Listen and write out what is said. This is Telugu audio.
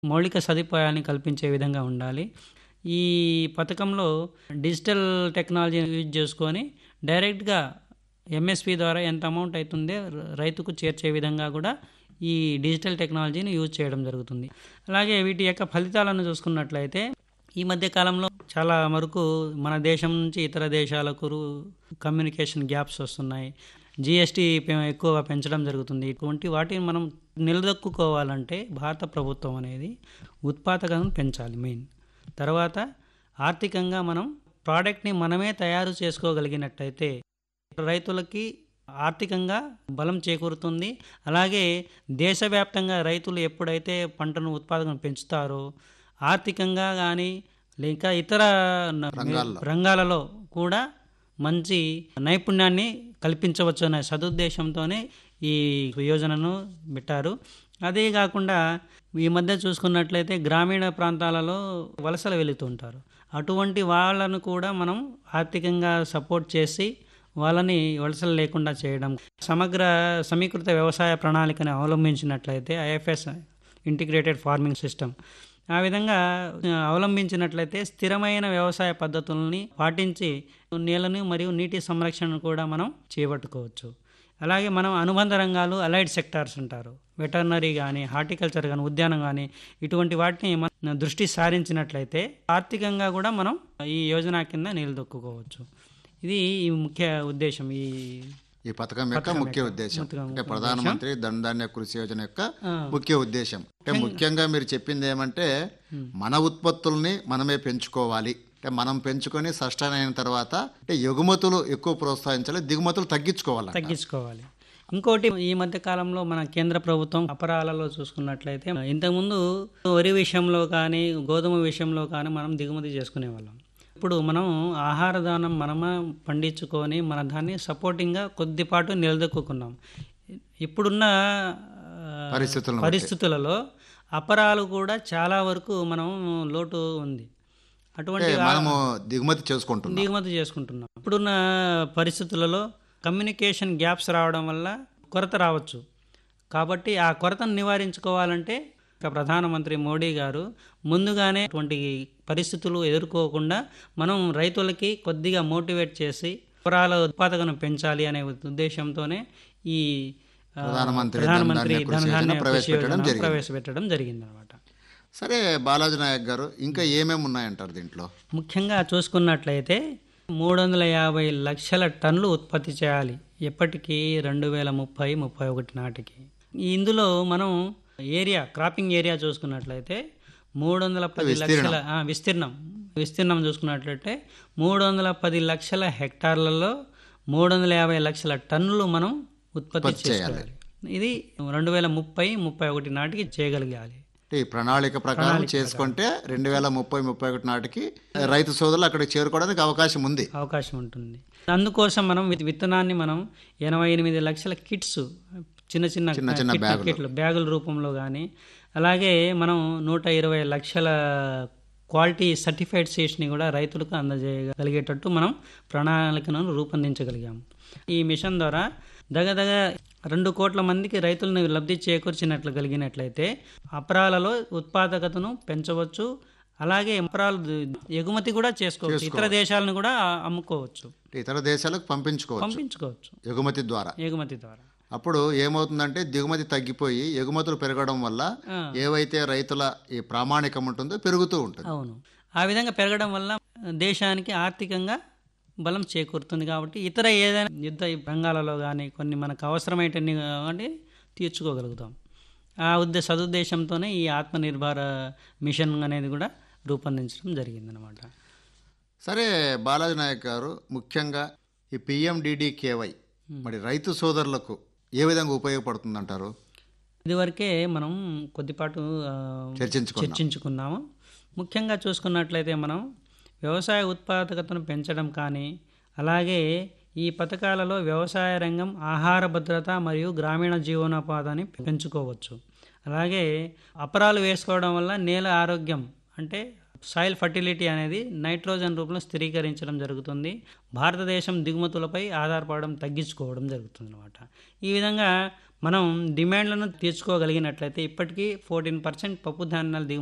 మౌలిక సదుపాయాన్ని కల్పించే విధంగా ఉండాలి ఈ పథకంలో డిజిటల్ టెక్నాలజీని యూజ్ చేసుకొని డైరెక్ట్గా ఎంఎస్పి ద్వారా ఎంత అమౌంట్ అవుతుందో రైతుకు చేర్చే విధంగా కూడా ఈ డిజిటల్ టెక్నాలజీని యూజ్ చేయడం జరుగుతుంది అలాగే వీటి యొక్క ఫలితాలను చూసుకున్నట్లయితే ఈ మధ్య కాలంలో చాలా వరకు మన దేశం నుంచి ఇతర దేశాలకు కమ్యూనికేషన్ గ్యాప్స్ వస్తున్నాయి జిఎస్టీ ఎక్కువగా పెంచడం జరుగుతుంది ఇటువంటి వాటిని మనం నిలదొక్కుకోవాలంటే భారత ప్రభుత్వం అనేది ఉత్పాదకతను పెంచాలి మెయిన్ తర్వాత ఆర్థికంగా మనం ప్రోడక్ట్ని మనమే తయారు చేసుకోగలిగినట్టయితే రైతులకి ఆర్థికంగా బలం చేకూరుతుంది అలాగే దేశవ్యాప్తంగా రైతులు ఎప్పుడైతే పంటను ఉత్పాదకను పెంచుతారో ఆర్థికంగా కానీ లేక ఇతర న- రంగాల్లో. రంగాలలో కూడా మంచి నైపుణ్యాన్ని కల్పించవచ్చు అనే సదుద్దేశంతోనే ఈ యోజనను పెట్టారు అదే కాకుండా ఈ మధ్య చూసుకున్నట్లయితే గ్రామీణ ప్రాంతాలలో వలసలు వెళుతుంటారు అటువంటి వాళ్ళను కూడా మనం ఆర్థికంగా సపోర్ట్ చేసి వాళ్ళని వలసలు లేకుండా చేయడం సమగ్ర సమీకృత వ్యవసాయ ప్రణాళికను అవలంబించినట్లయితే ఐఎఫ్ఎస్ ఇంటిగ్రేటెడ్ ఫార్మింగ్ సిస్టమ్ ఆ విధంగా ఆ, అవలంబించినట్లయితే స్థిరమైన వ్యవసాయ పద్ధతుల్ని పాటించి నేలను మరియు నీటి సంరక్షణను కూడా మనం చేపట్టుకోవచ్చు అలాగే మనం అనుబంధ రంగాలు అలైడ్ సెక్టార్స్ ఉంటారు వెటర్నరీ కానీ హార్టికల్చర్ కానీ ఉద్యానం కానీ ఇటువంటి వాటిని మనం దృష్టి సారించినట్లయితే ఆర్థికంగా కూడా మనం ఈ యోజన కింద నిలదొక్కుకోవచ్చు ఇది ఈ ముఖ్య ఉద్దేశం ఈ ఈ పథకం యొక్క పథకం ముఖ్య యొక్క ఉద్దేశం ముఖ్య అంటే ప్రధానమంత్రి ధనధాన్య కృషి యోజన యొక్క ఆ, ముఖ్య ఉద్దేశం అంటే ముఖ్యంగా మీరు చెప్పింది ఏమంటే మన ఉత్పత్తుల్ని మనమే పెంచుకోవాలి అంటే మనం పెంచుకొని సస్టైన్ అయిన తర్వాత అంటే ఎగుమతులు ఎక్కువ ప్రోత్సహించాలి దిగుమతులు తగ్గించుకోవాలి తగ్గించుకోవాలి ఇంకోటి ఈ మధ్య కాలంలో మన కేంద్ర ప్రభుత్వం అపరాలలో చూసుకున్నట్లయితే ఇంతకుముందు వరి విషయంలో కానీ గోధుమ విషయంలో కానీ మనం దిగుమతి చేసుకునే వాళ్ళం ఇప్పుడు మనం ఆహార దానం మనమే పండించుకొని మన దాన్ని సపోర్టింగ్గా కొద్దిపాటు నిలదొక్కున్నాం ఇప్పుడున్న ఆ, పరిస్థితులను బట్టి. పరిస్థితులలో అపరాలు కూడా చాలా వరకు మనం లోటు ఉంది అటువంటి అంటే మనము దిగుమతి చేసుకుంటున్నాం దిగుమతి చేసుకుంటున్నాం ఇప్పుడున్న పరిస్థితులలో కమ్యూనికేషన్ గ్యాప్స్ రావడం వల్ల కొరత రావచ్చు కాబట్టి ఆ కొరతను నివారించుకోవాలంటే ఇక ప్రధానమంత్రి మోడీ గారు ముందుగానే అటువంటి పరిస్థితులు ఎదుర్కోకుండా మనం రైతులకి కొద్దిగా మోటివేట్ చేసి పొరాల ఉత్పాదకను పెంచాలి అనే ఉద్దేశంతోనే ఈ ఆ, ప్రధానమంత్రి ప్రధానమంత్రి ధనధాన్య కృషి ధనధాన్య యోజన కృషి ప్రవేశపెట్టడం యోజన జరిగింది. ప్రవేశపెట్టడం జరిగింది అనమాట సరే బాలాజీ నాయక్ గారు ఇంకా ఏమేమి ఉన్నాయంటారు దీంట్లో ముఖ్యంగా చూసుకున్నట్లయితే మూడు వందల యాభై లక్షల టన్నులు ఉత్పత్తి చేయాలి ఎప్పటికీ రెండు వేల ముప్పై ముప్పై ఒకటి నాటికి ఇందులో మనం ఏరియా క్రాపింగ్ ఏరియా చూసుకున్నట్లయితే మూడు వందల పది లక్షల ఆ, విస్తీర్ణం విస్తీర్ణం చూసుకున్నట్లయితే మూడు వందల పది లక్షల హెక్టార్లలో మూడు వందల యాభై లక్షల టన్నులు మనం ఉత్పత్తి చేసుకోవాలి ఇది రెండు వేల ముప్పై ముప్పై ఒకటి నాటికి చేయగలిగాలి అంటే ఈ ప్రణాళిక ప్రకారం చేసుకుంటే రెండు వేల ముప్పై ముప్పై ఒకటి నాటికి రైతు సోదరులు అక్కడికి చేరుకోవడానికి అవకాశం ఉంది అవకాశం ఉంటుంది అందుకోసం మనం విత్- విత్తనాన్ని మనం ఎనభై ఎనిమిది లక్షల కిట్స్ చిన్న చిన్న చిన్న చిన్న కిట్- బ్యాగులు. కిట్లు బ్యాగుల రూపంలో కానీ అలాగే మనం నూట ఇరవై లక్షల క్వాలిటీ సర్టిఫైడ్ సీడ్స్ని కూడా రైతులకు అందజేయగలిగేటట్టు మనం ప్రణాళికను రూపొందించగలిగాము ఈ మిషన్ ద్వారా దగదగ రెండు కోట్ల మందికి రైతులను లబ్ధి చేకూర్చినట్లు కలిగినట్లయితే అపరాలలో ఉత్పాదకతను పెంచవచ్చు అలాగే అపరాలు ఎగుమతి కూడా చేసుకోవచ్చు ఇతర దేశాలను కూడా అమ్ముకోవచ్చు అంటే ఇతర దేశాలకు పంపించుకోవచ్చు పంపించుకోవచ్చు ఎగుమతి ద్వారా ఎగుమతి ద్వారా అప్పుడు ఏమవుతుందంటే దిగుమతి తగ్గిపోయి ఎగుమతులు పెరగడం వల్ల ఆ. ఏవైతే రైతుల ఈ ప్రామాణికం ఉంటుందో పెరుగుతూ ఉంటుంది అవును ఆ విధంగా పెరగడం వల్ల దేశానికి ఆర్థికంగా బలం చేకూరుతుంది కాబట్టి ఇతర ఏదైనా యుద్ధ రంగాలలో కానీ కొన్ని మనకు అవసరమైనన్ని కానీ తీర్చుకోగలుగుతాం ఆ ఉద్దేశ సదుద్దేశంతోనే ఈ ఆత్మనిర్భర మిషన్ అనేది కూడా రూపొందించడం జరిగిందనమాట సరే బాలాజీ నాయక్ గారు ముఖ్యంగా ఈ పిఎండిడికేవై మరి రైతు సోదరులకు ఏ విధంగా ఉపయోగపడుతుందంటారు ఇదివరకే మనం కొద్దిపాటు ఆ, చర్చించుకున్నాం చర్చించుకున్నాము ముఖ్యంగా చూసుకున్నట్లయితే మనం వ్యవసాయ ఉత్పాదకతను పెంచడం కానీ అలాగే ఈ పథకాలలో వ్యవసాయ రంగం ఆహార భద్రత మరియు గ్రామీణ జీవనోపాధిని పెంచుకోవచ్చు అలాగే అపరాలు వేసుకోవడం వల్ల నేల ఆరోగ్యం అంటే సాయిల్ ఫర్టిలిటీ అనేది నైట్రోజన్ రూపంలో స్థిరీకరించడం జరుగుతుంది భారతదేశం దిగుమతులపై ఆధారపడడం తగ్గించుకోవడం జరుగుతుంది అనమాట ఈ విధంగా మనం డిమాండ్లను తీర్చుకోగలిగినట్లయితే ఇప్పటికీ ఫోర్టీన్ పర్సెంట్ పప్పు ధాన్యాల దిగుమతి